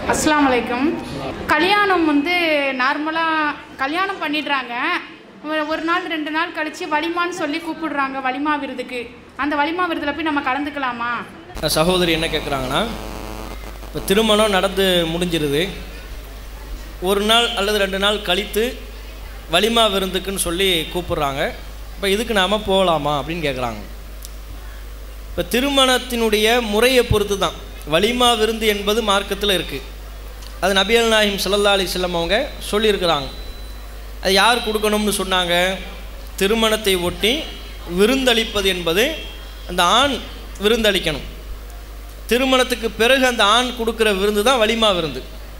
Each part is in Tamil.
அஸ்ஸலாமு அலைக்கும் கல்யாணம் வந்து நார்மலாக கல்யாணம் பண்ணிடுறாங்க ஒரு- ஒரு நாள் ரெண்டு நாள் கழித்து வலிமான்னு சொல்லி கூப்பிடுறாங்க வலிமா விருதுக்கு அந்த வலிமா விருதில் போய் நம்ம கலந்துக்கலாமா சகோதரி என்ன கேட்குறாங்கன்னா இப்போ திருமணம் நடந்து முடிஞ்சிருது ஒரு நாள் அல்லது ரெண்டு நாள் கழித்து வலிமா விருந்துக்குன்னு சொல்லி கூப்பிடுறாங்க இப்போ இதுக்கு நாம் போகலாமா அப்படின்னு கேட்குறாங்க இப்போ திருமணத்தினுடைய முறையை பொறுத்து தான் வலிமா விருந்து என்பது மார்க்கத்தில் இருக்குது அது நபியல் நாயிம் ஸல்லல்லாஹு அலைஹி வஸல்லம் அவங்க சொல்லியிருக்கிறாங்க அது யார் கொடுக்கணும்னு சொன்னாங்க திருமணத்தை ஒட்டி விருந்தளிப்பது என்பது அந்த ஆண் விருந்தளிக்கணும் திருமணத்துக்கு பிறகு அந்த ஆண் கொடுக்குற விருந்து தான் வலிமா விருந்து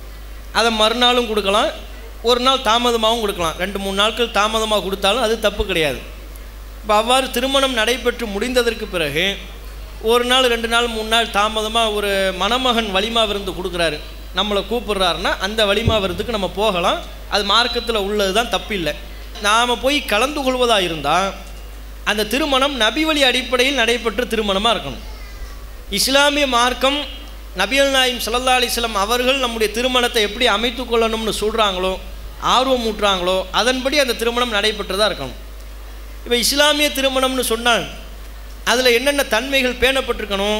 அதை மறுநாளும் கொடுக்கலாம் ஒரு நாள் தாமதமாகவும் கொடுக்கலாம் ரெண்டு மூணு நாட்கள் தாமதமாக கொடுத்தாலும் அது தப்பு கிடையாது இப்போ அவ்வாறு திருமணம் நடைபெற்று முடிந்ததற்கு பிறகு ஒரு நாள் ரெண்டு நாள் மூணு நாள் தாமதமாக ஒரு மணமகன் வலிமா விருந்து கொடுக்குறாரு நம்மளை கூப்பிடுறாருன்னா அந்த வலிமா விருந்துக்கு நம்ம போகலாம் அது மார்க்கத்தில் உள்ளது தான் தப்பில்லை நாம் போய் கலந்து கொள்வதாக இருந்தால் அந்த திருமணம் நபி வழி அடிப்படையில் நடைபெற்ற திருமணமாக இருக்கணும் இஸ்லாமிய மார்க்கம் நபியல் நாயிம் ஸல்லல்லாஹு அலைஹி வஸல்லம் அவர்கள் நம்முடைய திருமணத்தை எப்படி அமைத்து கொள்ளணும்னு சொல்கிறாங்களோ ஆர்வம் ஊட்டுறாங்களோ அதன்படி அந்த திருமணம் நடைபெற்றதாக இருக்கணும் இப்போ இஸ்லாமிய திருமணம்னு சொன்னால் அதில் என்னென்ன தன்மைகள் பேணப்பட்டிருக்கணும்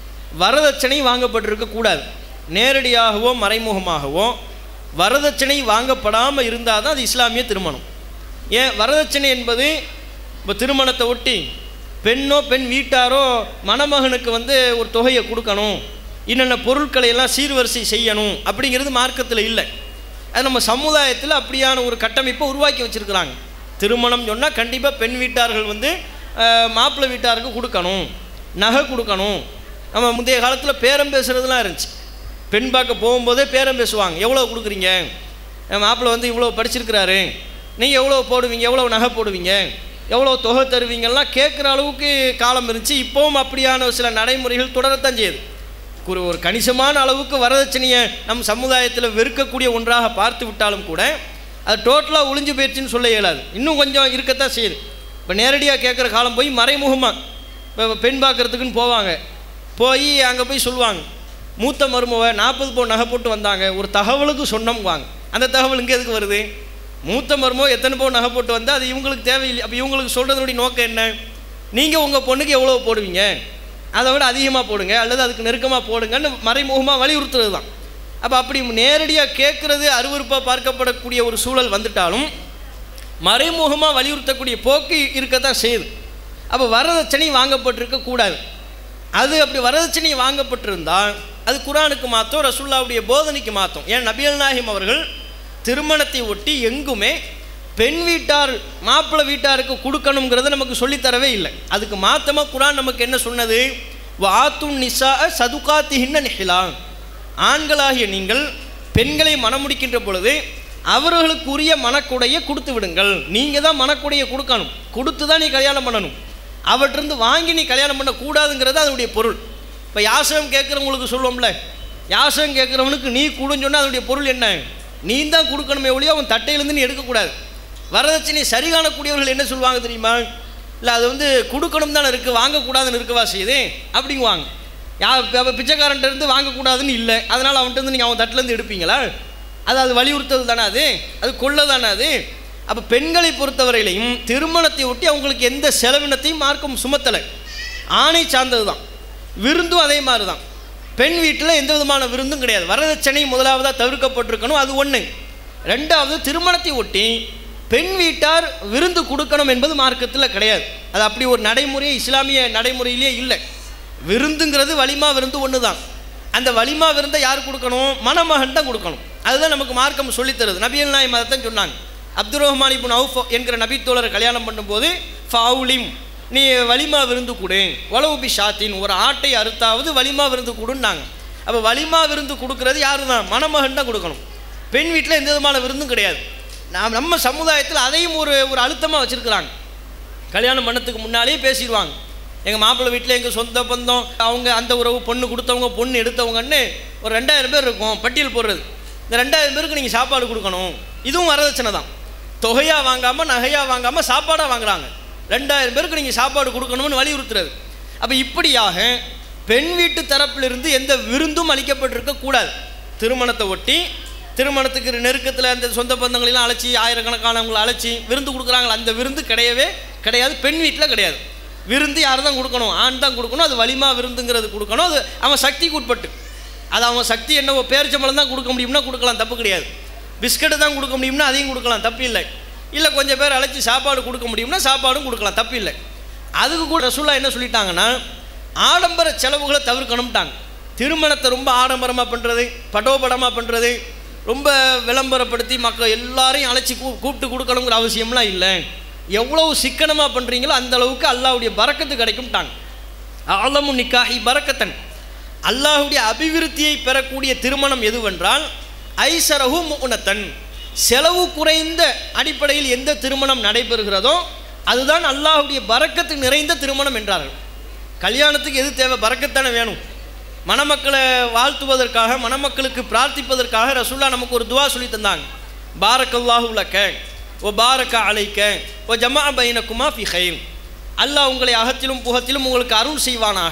வரதட்சணை வாங்கப்பட்டிருக்க கூடாது நேரடியாகவோ மறைமுகமாகவோ வரதட்சணை வாங்கப்படாமல் இருந்தால் தான் அது இஸ்லாமிய திருமணம் ஏன் வரதட்சணை என்பது இப்போ திருமணத்தை ஒட்டி பெண்ணோ பெண் வீட்டாரோ மணமகனுக்கு வந்து ஒரு தொகையை கொடுக்கணும் என்னென்ன பொருட்களை எல்லாம் சீர்வரிசை செய்யணும் அப்படிங்கிறது மார்க்கத்தில் இல்லை அது நம்ம சமுதாயத்தில் அப்படியான ஒரு கட்டமைப்பை உருவாக்கி வச்சுருக்கிறாங்க திருமணம் சொன்னால் கண்டிப்பாக பெண் வீட்டார்கள் வந்து அஹ், மாப்பிள்ளை வீட்டாருக்கு கொடுக்கணும் நகை கொடுக்கணும் நம்ம முந்தைய காலத்தில் பேரம் பேசுகிறதுலாம் இருந்துச்சு பெண் பார்க்க போகும்போதே பேரம் பேசுவாங்க எவ்வளோ கொடுக்குறீங்க என் மாப்பிள்ளை வந்து இவ்வளோ படிச்சிருக்கிறாரு நீங்கள் எவ்வளோ போடுவீங்க எவ்வளோ நகை போடுவீங்க எவ்வளோ தொகை தருவீங்கலாம் கேட்குற அளவுக்கு காலம் இருந்துச்சு இப்போவும் அப்படியான சில நடைமுறைகள் தொடரத்தான் செய்யுது ஒரு ஒரு கணிசமான அளவுக்கு வரதட்சணையை நம் சமுதாயத்தில் வெறுக்கக்கூடிய ஒன்றாக பார்த்து விட்டாலும் கூட அது டோட்டலாக ஒளிஞ்சு போயிடுச்சுன்னு சொல்ல இயலாது இன்னும் கொஞ்சம் இருக்கத்தான் செய்யுது இப்போ நேரடியாக கேட்குற காலம் போய் மறைமுகமாக இப்போ பெண் பார்க்கறதுக்குன்னு போவாங்க போய் அங்கே போய் சொல்லுவாங்க மூத்த மருமவ நாற்பது பவுன் நகை போட்டு வந்தாங்க ஒரு தகவலுக்கு சொன்னோம்வாங்க அந்த தகவல் இங்கே எதுக்கு வருது மூத்த மருமவ எத்தனை பவுன் நகை போட்டு வந்தால் அது இவங்களுக்கு தேவையில்லை அப்போ இவங்களுக்கு சொல்கிறதுனுடைய நோக்கம் என்ன நீங்கள் உங்கள் பொண்ணுக்கு எவ்வளோ போடுவீங்க அதை விட அதிகமாக போடுங்க அல்லது அதுக்கு நெருக்கமாக போடுங்கன்னு மறைமுகமாக வலியுறுத்துறது தான் அப்போ அப்படி நேரடியாக கேட்குறது அருவருப்பாக பார்க்கப்படக்கூடிய ஒரு சூழல் வந்துட்டாலும் மறைமுகமாக வலியுறுத்தக்கூடிய போக்கு இருக்கத்தான் செய்யுது அப்போ வரதட்சணை வாங்கப்பட்டிருக்க கூடாது அது அப்படி வரதட்சணை வாங்கப்பட்டிருந்தால் அது குரானுக்கு மாத்தம் ரசுல்லாவுடைய போதனைக்கு மாத்தம் ஏன் நபியல் நாயகம் அவர்கள் திருமணத்தை ஒட்டி எங்குமே பெண் வீட்டார் மாப்பிள்ளை வீட்டாருக்கு கொடுக்கணுங்கிறத நமக்கு சொல்லித்தரவே இல்லை அதுக்கு மாத்தமாக குரான் நமக்கு என்ன சொன்னது வாத்துன் நிசா சதுகாத்திஹின்ன நிஹிலா ஆண்களாகிய நீங்கள் பெண்களை மணமுடிக்கின்ற பொழுது அவர்களுக்குரிய மனக்குடையை கொடுத்து விடுங்கள் நீங்கள் தான் மனக்குடையை கொடுக்கணும் கொடுத்து தான் நீ கல்யாணம் பண்ணணும் அவற்றிருந்து வாங்கி நீ கல்யாணம் பண்ணக்கூடாதுங்கிறது அதனுடைய பொருள் இப்போ யாசகம் கேட்குறவங்களுக்கு சொல்லுவோம்ல யாசகம் கேட்குறவனுக்கு நீ கொடுன்னு சொன்னால் அதனுடைய பொருள் என்ன நீ தான் கொடுக்கணுமே ஒழிய அவன் தட்டையிலேருந்து நீ எடுக்கக்கூடாது வரதட்சணை சரி காணக்கூடியவர்கள் என்ன சொல்லுவாங்க தெரியுமா இல்லை அது வந்து கொடுக்கணும் தானே இருக்குது வாங்கக்கூடாதுன்னு இருக்கவா செய்யுது அப்படிங்குவாங்க யா இப்போ பிச்சைக்காரன்ட்ட இருந்து வாங்கக்கூடாதுன்னு இல்லை அதனால் அவன்கிட்ட இருந்து நீங்கள் அவன் தட்டிலேருந்து எடுப்பீங்களா அது அது வலியுறுத்தல் தானே அது அது கொள்ள தானே அது அப்போ பெண்களை பொறுத்தவரையிலையும் திருமணத்தை ஒட்டி அவங்களுக்கு எந்த செலவினத்தையும் மார்க்கம் சுமத்தலை ஆணை சார்ந்தது தான் விருந்தும் அதே மாதிரி தான் பெண் வீட்டில் எந்த விதமான விருந்தும் கிடையாது வரதட்சணை முதலாவதாக தவிர்க்கப்பட்டிருக்கணும் அது ஒன்று ரெண்டாவது திருமணத்தை ஒட்டி பெண் வீட்டார் விருந்து கொடுக்கணும் என்பது மார்க்கத்தில் கிடையாது அது அப்படி ஒரு நடைமுறை இஸ்லாமிய நடைமுறையிலே இல்லை விருந்துங்கிறது வலிமா விருந்து ஒன்று தான் அந்த வலிமா விருந்தை யார் கொடுக்கணும் மணமகன் தான் கொடுக்கணும் அதுதான் நமக்கு மார்க்கம் சொல்லித் தருது நபியல் நாய் மதத்தான் சொன்னாங்க அப்துல் ரஹ்மான் இப்னு அவுஃப் என்கிற நபித்தோழரை கல்யாணம் பண்ணும்போது ஃபவுலிம் நீ வலிமா விருந்து கொடு வளவு பி ஷாத்தின் ஒரு ஆட்டை அறுத்தாவது வலிமா விருந்து கொடுன்னாங்க அப்போ வலிமா விருந்து கொடுக்கறது யாரு தான் மணமகன் தான் கொடுக்கணும் பெண் வீட்டில் எந்த விதமான விருந்தும் கிடையாது நாம் நம்ம சமுதாயத்தில் அதையும் ஒரு ஒரு அழுத்தமாக வச்சுருக்கிறாங்க கல்யாணம் பண்ணத்துக்கு முன்னாலேயே பேசிடுவாங்க எங்கள் மாப்பிள்ளை வீட்டில் எங்கள் சொந்த பந்தம் அவங்க அந்த உறவு பொண்ணு கொடுத்தவங்க பொண்ணு எடுத்தவங்கன்னு ஒரு ரெண்டாயிரம் பேர் இருக்கும் பட்டியல் போடுறது இந்த ரெண்டாயிரம் பேருக்கு நீங்கள் சாப்பாடு கொடுக்கணும் இதுவும் வரதட்சணை தான் தொகையாக வாங்காமல் நகையாக வாங்காமல் சாப்பாடாக வாங்குறாங்க ரெண்டாயிரம் பேருக்கு நீங்கள் சாப்பாடு கொடுக்கணும்னு வலியுறுத்துறது அப்போ இப்படியாக பெண் வீட்டு தரப்பிலிருந்து எந்த விருந்தும் அளிக்கப்பட்டிருக்க கூடாது திருமணத்தை ஒட்டி திருமணத்துக்கு நெருக்கத்தில் அந்த சொந்த பந்தங்களெல்லாம் அழைச்சி ஆயிரக்கணக்கானவங்களை அழைச்சி விருந்து கொடுக்குறாங்களா அந்த விருந்து கிடையவே கிடையாது பெண் வீட்டில் கிடையாது விருந்து யார் தான் கொடுக்கணும் ஆண் தான் கொடுக்கணும் அது வலிமா விருந்துங்கிறது கொடுக்கணும் அது அவன் சக்திக்கு உட்பட்டு அது அவன் சக்தி என்னவோ பேரிச்சம்பளம் தான் கொடுக்க முடியும்னா கொடுக்கலாம் தப்பு கிடையாது பிஸ்கட்டு தான் கொடுக்க முடியும்னா அதையும் கொடுக்கலாம் தப்பு இல்லை இல்லை கொஞ்சம் பேர் அழைச்சி சாப்பாடு கொடுக்க முடியும்னா சாப்பாடும் கொடுக்கலாம் தப்பு இல்லை அதுக்கு கூட ரசூல்லா என்ன சொல்லிட்டாங்கன்னா ஆடம்பர செலவுகளை தவிர்க்கணும்ட்டாங்க திருமணத்தை ரொம்ப ஆடம்பரமாக பண்ணுறது படோபடமாக பண்ணுறது ரொம்ப விளம்பரப்படுத்தி மக்கள் எல்லாரையும் அழைச்சி கூ கூப்பிட்டு கொடுக்கணுங்கிற அவசியம்லாம் இல்லை எவ்வளவு சிக்கனமாக பண்ணுறீங்களோ அந்த அளவுக்கு அல்லாஹ்வுடைய பறக்கத்து கிடைக்கும்ட்டாங்க ஆலமு நிக்காஹி பரக்கத்தன் அல்லாஹ்வுடைய அபிவிருத்தியை பெறக்கூடிய திருமணம் எதுவென்றால் ஐசரஹு முனத்தன் செலவு குறைந்த அடிப்படையில் எந்த திருமணம் நடைபெறுகிறதோ அதுதான் அல்லாஹ்வுடைய பரக்கத்து நிறைந்த திருமணம் என்றார்கள் கல்யாணத்துக்கு எது தேவை பரக்கத்தானே வேணும் மணமக்களை வாழ்த்துவதற்காக மணமக்களுக்கு பிரார்த்திப்பதற்காக ரசூல்லா நமக்கு ஒரு துவா சொல்லி தந்தாங்க பாரக்கல்லாஹு லக்க ஓ பாரக்க அலைக்க ஓ ஜமா பைனக்குமா ஃபி ஹைர் அல்லாஹ் உங்களை அகத்திலும் புகத்திலும் உங்களுக்கு அருள் செய்வானாக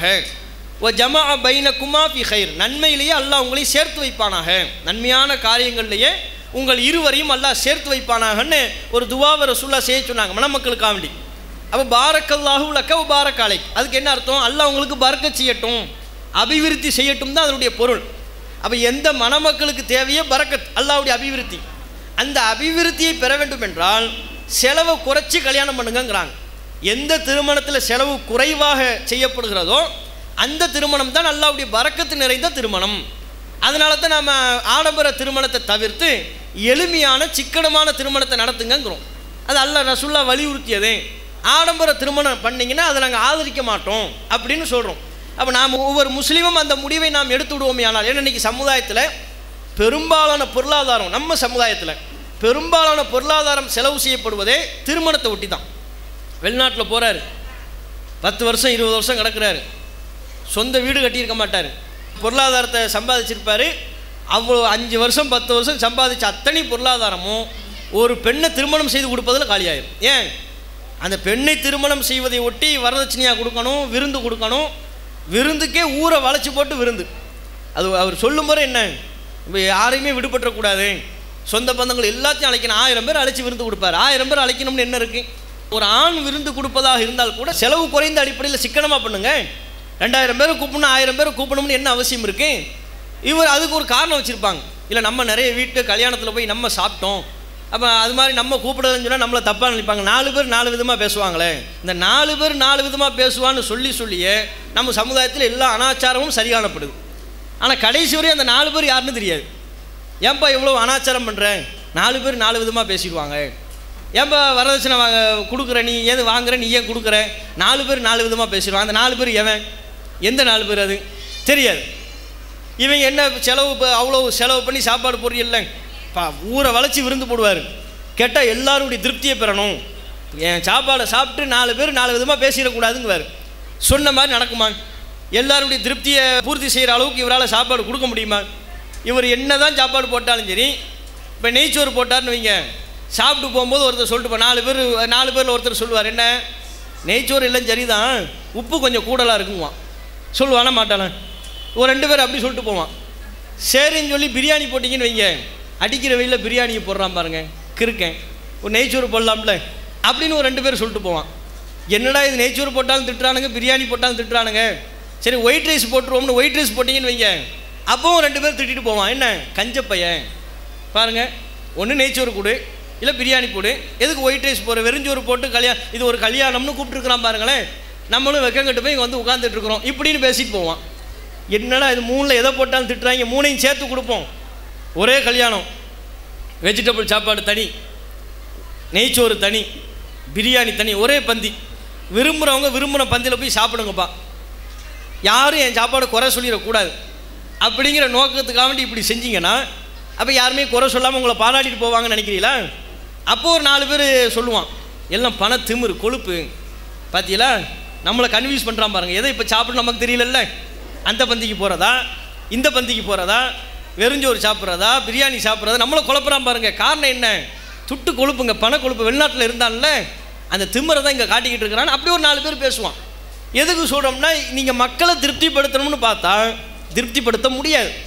ஓ ஜமா பைனக்குமா ஃபி ஹைர் நன்மையிலேயே அல்லாஹ் உங்களை சேர்த்து வைப்பானாக நன்மையான காரியங்கள்லேயே உங்கள் இருவரையும் அல்லாஹ் சேர்த்து வைப்பானாகன்னு ஒரு துவாவை ரசூல்லா செய்ய சொன்னாங்க மணமக்களுக்காக வேண்டி அப்போ பாரக்கல்லாஹு லக்க ஓ பாரக் அலை அதுக்கு என்ன அர்த்தம் அல்லாஹ் உங்களுக்கு பறக்க செய்யட்டும் அபிவிருத்தி செய்யட்டும் தான் அதனுடைய பொருள் அப்போ எந்த மணமக்களுக்கு தேவையோ பரக்கத் அல்லாஹ்வுடைய அபிவிருத்தி அந்த அபிவிருத்தியை பெற வேண்டும் என்றால் செலவை குறைச்சி கல்யாணம் பண்ணுங்கங்கிறாங்க எந்த திருமணத்தில் செலவு குறைவாக செய்யப்படுகிறதோ அந்த திருமணம் தான் அல்லாஹ்வுடைய பரக்கத்து நிறைந்த திருமணம் அதனால தான் நம்ம ஆடம்பர திருமணத்தை தவிர்த்து எளிமையான சிக்கனமான திருமணத்தை நடத்துங்கங்கிறோம் அது அல்லாஹ் ரசுல்லா வலியுறுத்தியதே ஆடம்பர திருமணம் பண்ணீங்கன்னா அதை நாங்கள் ஆதரிக்க மாட்டோம் அப்படின்னு சொல்கிறோம் அப்போ நாம் ஒவ்வொரு முஸ்லீமும் அந்த முடிவை நாம் எடுத்து விடுவோமே ஆனால் ஏன்னா இன்றைக்கி சமுதாயத்தில் பெரும்பாலான பொருளாதாரம் நம்ம சமுதாயத்தில் பெரும்பாலான பொருளாதாரம் செலவு செய்யப்படுவதே திருமணத்தை ஒட்டி தான் வெளிநாட்டில் போகிறாரு பத்து வருஷம் இருபது வருஷம் கிடக்கிறாரு சொந்த வீடு கட்டியிருக்க மாட்டார் பொருளாதாரத்தை சம்பாதிச்சிருப்பார் அவ்வளோ அஞ்சு வருஷம் பத்து வருஷம் சம்பாதிச்ச அத்தனை பொருளாதாரமும் ஒரு பெண்ணை திருமணம் செய்து கொடுப்பதில் காலியாயிரும் ஏன் அந்த பெண்ணை திருமணம் செய்வதை ஒட்டி வரதட்சணையாக கொடுக்கணும் விருந்து கொடுக்கணும் விருந்துக்கே ஊரை வளைச்சி போட்டு விருந்து அது அவர் சொல்லும் முறை என்ன இப்போ யாரையுமே விடுபற்றக்கூடாது சொந்த பந்தங்கள் எல்லாத்தையும் அழைக்கணும் ஆயிரம் பேர் அழைச்சி விருந்து கொடுப்பார் ஆயிரம் பேர் அழைக்கணும்னு என்ன இருக்குது ஒரு ஆண் விருந்து கொடுப்பதாக இருந்தால் கூட செலவு குறைந்த அடிப்படையில் சிக்கனமாக பண்ணுங்க ரெண்டாயிரம் பேர் கூப்பிடணும் ஆயிரம் பேர் கூப்பிடணும்னு என்ன அவசியம் இருக்கு இவர் அதுக்கு ஒரு காரணம் வச்சுருப்பாங்க இல்லை நம்ம நிறைய வீட்டு கல்யாணத்தில் போய் நம்ம சாப்பிட்டோம் அப்போ அது மாதிரி நம்ம கூப்பிடுறதுன்னு சொன்னால் நம்மளை தப்பாக நினைப்பாங்க நாலு பேர் நாலு விதமாக பேசுவாங்களே இந்த நாலு பேர் நாலு விதமாக பேசுவான்னு சொல்லி சொல்லியே நம்ம சமுதாயத்தில் எல்லா அனாச்சாரமும் சரியானப்படுது ஆனால் கடைசி வரையும் அந்த நாலு பேர் யாருன்னு தெரியாது ஏன்பா இவ்வளோ அனாச்சாரம் பண்ணுறேன் நாலு பேர் நாலு விதமாக பேசிடுவாங்க ஏன்பா வரதட்சணை வாங்க கொடுக்குற நீ ஏது வாங்குற நீ ஏன் கொடுக்குற நாலு பேர் நாலு விதமாக பேசிடுவாங்க அந்த நாலு பேர் எவன் எந்த நாலு பேர் அது தெரியாது இவங்க என்ன செலவு இப்போ அவ்வளோ செலவு பண்ணி சாப்பாடு போடுறீல்ல பா ஊரை வளைச்சி விருந்து போடுவார் கேட்டால் எல்லாருடைய திருப்தியை பெறணும் என் சாப்பாடை சாப்பிட்டு நாலு பேர் நாலு விதமாக பேசிடக்கூடாதுங்குவார் சொன்ன மாதிரி நடக்குமா எல்லாருடைய திருப்தியை பூர்த்தி செய்கிற அளவுக்கு இவரால் சாப்பாடு கொடுக்க முடியுமா இவர் என்ன தான் சாப்பாடு போட்டாலும் சரி இப்போ நெய்ச்சோறு போட்டார்னு வைங்க சாப்பிட்டு போகும்போது ஒருத்தர் சொல்லிட்டு போ நாலு பேர் நாலு பேரில் ஒருத்தர் சொல்லுவார் என்ன நெய்ச்சோறு எல்லாம் சரிதான் உப்பு கொஞ்சம் கூடலாக இருக்குங்குவான் சொல்லுவானா மாட்டானா ஒரு ரெண்டு பேர் அப்படி சொல்லிட்டு போவான் சரின்னு சொல்லி பிரியாணி போட்டிங்கன்னு வைங்க அடிக்கிற வெயிலில் பிரியாணியை போடுறான் பாருங்க கிறுக்கேன் ஒரு நெய்ச்சோறு போடலாம்ல அப்படின்னு ஒரு ரெண்டு பேர் சொல்லிட்டு போவான் என்னடா இது நெய்ச்சோறு போட்டாலும் திட்டுறானுங்க பிரியாணி போட்டாலும் திட்டுறானுங்க சரி ஒயிட் ரைஸ் போட்டுருவோம்னு ஒயிட் ரைஸ் போட்டிங்கன்னு வைங்க அப்பவும் ரெண்டு பேர் திட்டிட்டு போவான் என்ன கஞ்ச பையன் பாருங்க ஒன்று நெய்ச்சோறு கொடு இல்லை பிரியாணி போடு எதுக்கு ஒயிட் ரைஸ் போகிற வெறிஞ்சோறு போட்டு கல்யாணம் இது ஒரு கல்யாணம்னு கூப்பிட்டுருக்குறான் பாருங்களேன் நம்மளும் வெக்கங்கட்டு போய் இங்கே வந்து உட்காந்துட்டு இருக்கிறோம் இப்படின்னு பேசிட்டு போவான் என்னடா இது மூணில் எதை போட்டாலும் திட்டுறாங்க மூணையும் சேர்த்து கொடுப்போம் ஒரே கல்யாணம் வெஜிடபிள் சாப்பாடு தனி நெய்ச்சோறு தனி பிரியாணி தனி ஒரே பந்தி விரும்புகிறவங்க விரும்புகிற பந்தியில் போய் சாப்பிடுங்கப்பா யாரும் என் சாப்பாடு குறை சொல்லிடக்கூடாது அப்படிங்கிற நோக்கத்துக்காக வேண்டி இப்படி செஞ்சீங்கன்னா அப்போ யாருமே குறை சொல்லாமல் உங்களை பாராட்டிட்டு போவாங்கன்னு நினைக்கிறீங்களா அப்போ ஒரு நாலு பேர் சொல்லுவான் எல்லாம் பண திமிரு கொழுப்பு பார்த்தீங்களா நம்மளை கன்வியூஸ் பண்ணுறான் பாருங்க எதை இப்போ சாப்பிட நமக்கு தெரியலல்ல அந்த பந்திக்கு போகிறதா இந்த பந்திக்கு போகிறதா வெறுஞ்சோறு சாப்பிட்றதா பிரியாணி சாப்பிட்றதா நம்மளை குழப்புறான் பாருங்க காரணம் என்ன துட்டு கொழுப்புங்க பண கொழுப்பு வெளிநாட்டில் இருந்தான்ல அந்த திமிரை தான் இங்கே காட்டிக்கிட்டு இருக்கிறான்னு அப்படி ஒரு நாலு பேர் பேசுவான் எதுக்கு சொல்கிறோம்னா நீங்கள் மக்களை திருப்திப்படுத்தணும்னு பார்த்தா திருப்திப்படுத்த முடியாது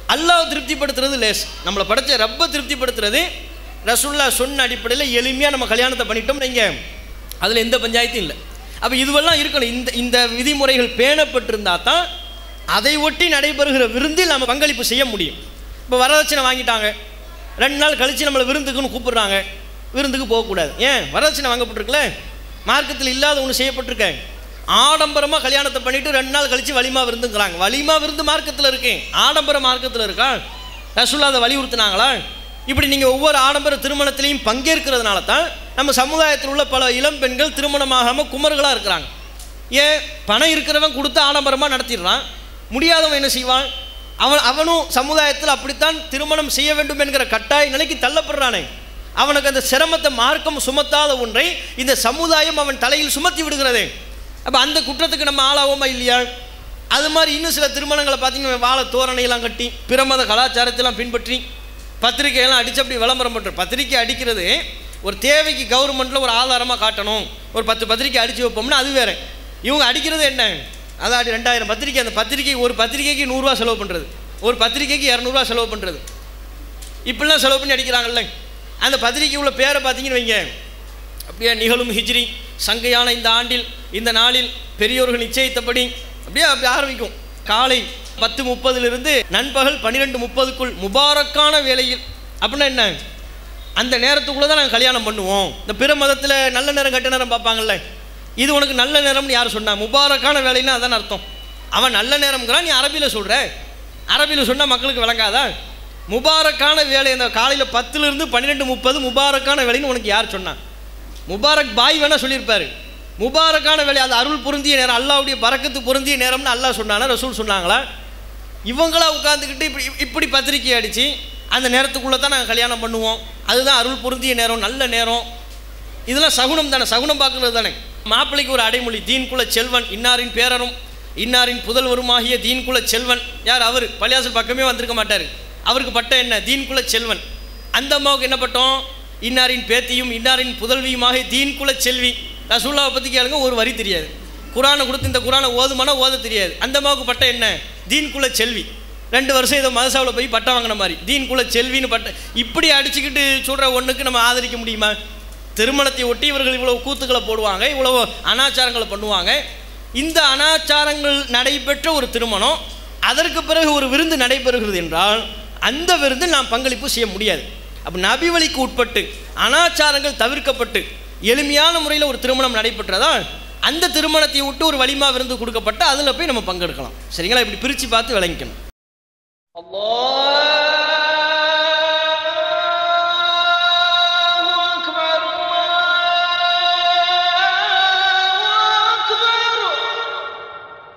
அல்லாஹ் திருப்திப்படுத்துறது லேஸ் நம்மளை படைச்ச ரப்பை திருப்திப்படுத்துறது ரசுல்லா சொன்ன அடிப்படையில் எளிமையாக நம்ம கல்யாணத்தை பண்ணிட்டோம் நீங்கள் அதில் எந்த பஞ்சாயத்தும் இல்லை அப்போ இதுவெல்லாம் இருக்கணும் இந்த இந்த விதிமுறைகள் பேணப்பட்டிருந்தா தான் அதை ஒட்டி நடைபெறுகிற விருந்தில் நம்ம பங்களிப்பு செய்ய முடியும் இப்போ வரதட்சணை வாங்கிட்டாங்க ரெண்டு நாள் கழித்து நம்மளை விருந்துக்குன்னு கூப்பிடுறாங்க விருந்துக்கு போகக்கூடாது ஏன் வரதட்சணை வாங்கப்பட்டிருக்குல்ல மார்க்கத்தில் இல்லாத ஒன்று செய்யப்பட்டிருக்கேன் ஆடம்பரமாக கல்யாணத்தை பண்ணிட்டு ரெண்டு நாள் கழித்து வலிமா விருந்துங்கிறாங்க வலிமா விருந்து மார்க்கத்தில் இருக்கேன் ஆடம்பர மார்க்கத்தில் இருக்கா ரசுல்லா அதை வலியுறுத்தினாங்களா இப்படி நீங்கள் ஒவ்வொரு ஆடம்பர திருமணத்திலையும் பங்கேற்கிறதுனால தான் நம்ம சமுதாயத்தில் உள்ள பல இளம் பெண்கள் திருமணமாகாமல் குமர்களாக இருக்கிறாங்க ஏன் பணம் இருக்கிறவன் கொடுத்து ஆடம்பரமாக நடத்திடுறான் முடியாதவன் என்ன செய்வான் அவன் அவனும் சமுதாயத்தில் அப்படித்தான் திருமணம் செய்ய வேண்டும் என்கிற கட்டாய நிலைக்கு தள்ளப்படுறானே அவனுக்கு அந்த சிரமத்தை மார்க்கம் சுமத்தாத ஒன்றை இந்த சமுதாயம் அவன் தலையில் சுமத்தி விடுகிறதே அப்போ அந்த குற்றத்துக்கு நம்ம ஆளாவோமா இல்லையா அது மாதிரி இன்னும் சில திருமணங்களை பார்த்தீங்கன்னா வாழை தோரணையெல்லாம் கட்டி பிரமத கலாச்சாரத்தெல்லாம் பின்பற்றி பத்திரிக்கையெல்லாம் அடிச்சு அப்படி விளம்பரம் பண்ணுற பத்திரிக்கை அடிக்கிறது ஒரு தேவைக்கு கவர்மெண்ட்டில் ஒரு ஆதாரமாக காட்டணும் ஒரு பத்து பத்திரிக்கை அடித்து வைப்போம்னா அது வேறு இவங்க அடிக்கிறது என்ன அதான் ரெண்டாயிரம் பத்திரிக்கை அந்த பத்திரிக்கை ஒரு பத்திரிக்கைக்கு நூறுரூவா செலவு பண்ணுறது ஒரு பத்திரிக்கைக்கு இரநூறுவா செலவு பண்ணுறது இப்படிலாம் செலவு பண்ணி அடிக்கிறாங்கல்ல அந்த பத்திரிக்கை உள்ள பேரை பார்த்தீங்கன்னு வைங்க அப்படியே நிகழும் ஹிஜ்ரி சங்கையான இந்த ஆண்டில் இந்த நாளில் பெரியோர்கள் நிச்சயித்தபடி அப்படியே அப்படி ஆரம்பிக்கும் காலை பத்து முப்பதிலிருந்து நண்பகல் பன்னிரெண்டு முப்பதுக்குள் முபாரக்கான வேலையில் அப்படின்னா என்ன அந்த நேரத்துக்குள்ளே தான் நாங்கள் கல்யாணம் பண்ணுவோம் இந்த பிற மதத்தில் நல்ல நேரம் கெட்ட நேரம் பார்ப்பாங்கல்ல இது உனக்கு நல்ல நேரம்னு யார் சொன்னா முபாரக்கான வேலைன்னா அதான் அர்த்தம் அவன் நல்ல நேரம்ங்கிறான் நீ அரபியில் சொல்கிற அரபியில் சொன்னால் மக்களுக்கு விளங்காதா முபாரக்கான வேலை அந்த காலையில் பத்துலேருந்து பன்னிரெண்டு முப்பது முபாரக்கான வேலைன்னு உனக்கு யார் சொன்னான் முபாரக் பாய் வேணால் சொல்லியிருப்பாரு முபாரக்கான வேலை அது அருள் பொருந்திய நேரம் அல்லாவுடைய பறக்கத்து பொருந்திய நேரம்னு அல்லாஹ் சொன்னானா ரசூல் சொன்னாங்களா இவங்களா உட்காந்துக்கிட்டு இப்படி இப்படி பத்திரிக்கை அடித்து அந்த நேரத்துக்குள்ளே தான் நாங்கள் கல்யாணம் பண்ணுவோம் அதுதான் அருள் பொருந்திய நேரம் நல்ல நேரம் இதெல்லாம் சகுனம் தானே சகுனம் பார்க்குறது தானே மாப்பிள்ளைக்கு ஒரு அடைமொழி தீன்குல செல்வன் இன்னாரின் பேரரும் இன்னாரின் புதல்வருமாகிய தீன்குல செல்வன் யார் அவர் பள்ளியாசல் பக்கமே வந்திருக்க மாட்டார் அவருக்கு பட்ட என்ன தீன்குல செல்வன் அந்த அம்மாவுக்கு என்ன பட்டோம் இன்னாரின் பேத்தியும் இன்னாரின் புதல்வியுமாக தீன்குல செல்வி ரசூல்லாவை பற்றி கேளுங்க ஒரு வரி தெரியாது குரானை கொடுத்து இந்த குரானை ஓதுமானா ஓத தெரியாது அந்த அம்மாவுக்கு பட்ட என்ன தீன்குல செல்வி ரெண்டு வருஷம் ஏதோ மதசாவில் போய் பட்டம் வாங்கின மாதிரி தீன்குல செல்வின்னு பட்ட இப்படி அடிச்சுக்கிட்டு சொல்கிற ஒன்றுக்கு நம்ம ஆதரிக்க முடியுமா திருமணத்தை ஒட்டி இவர்கள் இவ்வளவு கூத்துக்களை போடுவாங்க இவ்வளவு அனாச்சாரங்களை பண்ணுவாங்க இந்த அனாச்சாரங்கள் நடைபெற்ற ஒரு திருமணம் அதற்கு பிறகு ஒரு விருந்து நடைபெறுகிறது என்றால் அந்த விருந்து நாம் பங்களிப்பு செய்ய முடியாது அப்போ நபி வழிக்கு உட்பட்டு அனாச்சாரங்கள் தவிர்க்கப்பட்டு எளிமையான முறையில் ஒரு திருமணம் நடைபெற்றதா அந்த திருமணத்தை விட்டு ஒரு வலிமா விருந்து கொடுக்கப்பட்டு அதில் போய் நம்ம பங்கெடுக்கலாம் சரிங்களா இப்படி பிரித்து பார்த்து விளங்கிக்கணும் அல்லாஹ்